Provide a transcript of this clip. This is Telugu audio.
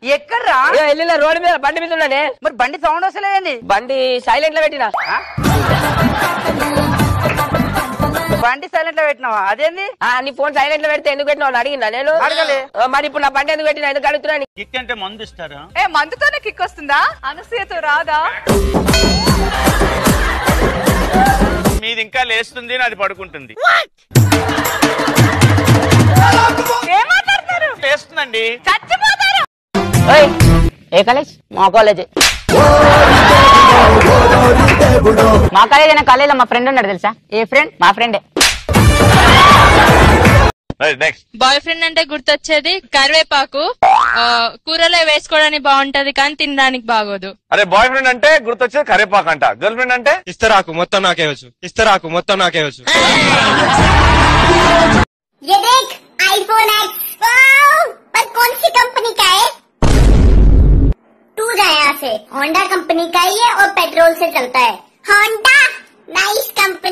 ఎక్కడ్రా వెళ్ళిన రోడ్డు మీద బండి మీద ఉన్నానే మరి బండి సౌండ్ వస్తలేదండి బండి సైలెంట్ లో పెట్టినా బండి సైలెంట్ లో పెట్టినావా అదేంది ఆ, నీ ఫోన్ సైలెంట్ లో పెడితే ఎందుకు పెట్టినావు అని అడిగిందా నేను అడగలే. ఆ, మరి ఇప్పుడు నా బండి ఎందుకు పెట్టినా ఎందుకు అడుగుతున్నా కిక్ అంటే మందు ఇస్తారా ఏ మందుతోనే కిక్ వస్తుందా అనసూయతో రాదా మీది ఇంకా లేస్తుంది నాది పడుకుంటుంది ఏం మాట్లాడతారు లేస్తుందండి చచ్చిపోతారు ఓయ్, ఏ కాలేజ్ మా కాలేజ్ మా కాలేజ్ అయినా కాలేజీలో మా ఫ్రెండ్ ఉన్నాడు తెలుసా ఏ ఫ్రెండ్ మా ఫ్రెండే నెక్స్ట్ బాయ్ ఫ్రెండ్ అంటే గుర్తొచ్చేది కరివేపాకు ఆ, కూరలో వేసుకోవడానికి బాగుంటది కానీ తినడానికి బాగోదు అరే బాయ్ ఫ్రెండ్ అంటే గుర్తొచ్చేది కరేపాక్ అంట గర్ల్ ఫ్రెండ్ అంటే ఇస్తరాకు మొత్తం నాకే వచ్చు ఇస్తరాకు మొత్తం నాకే వచ్చు ये देख आईफोन एक्स पर कौन सी कंपनी का है टू जा यहाँ से होंडा कंपनी का ही है और पेट्रोल से चलता है होंडा नाइस कंपनी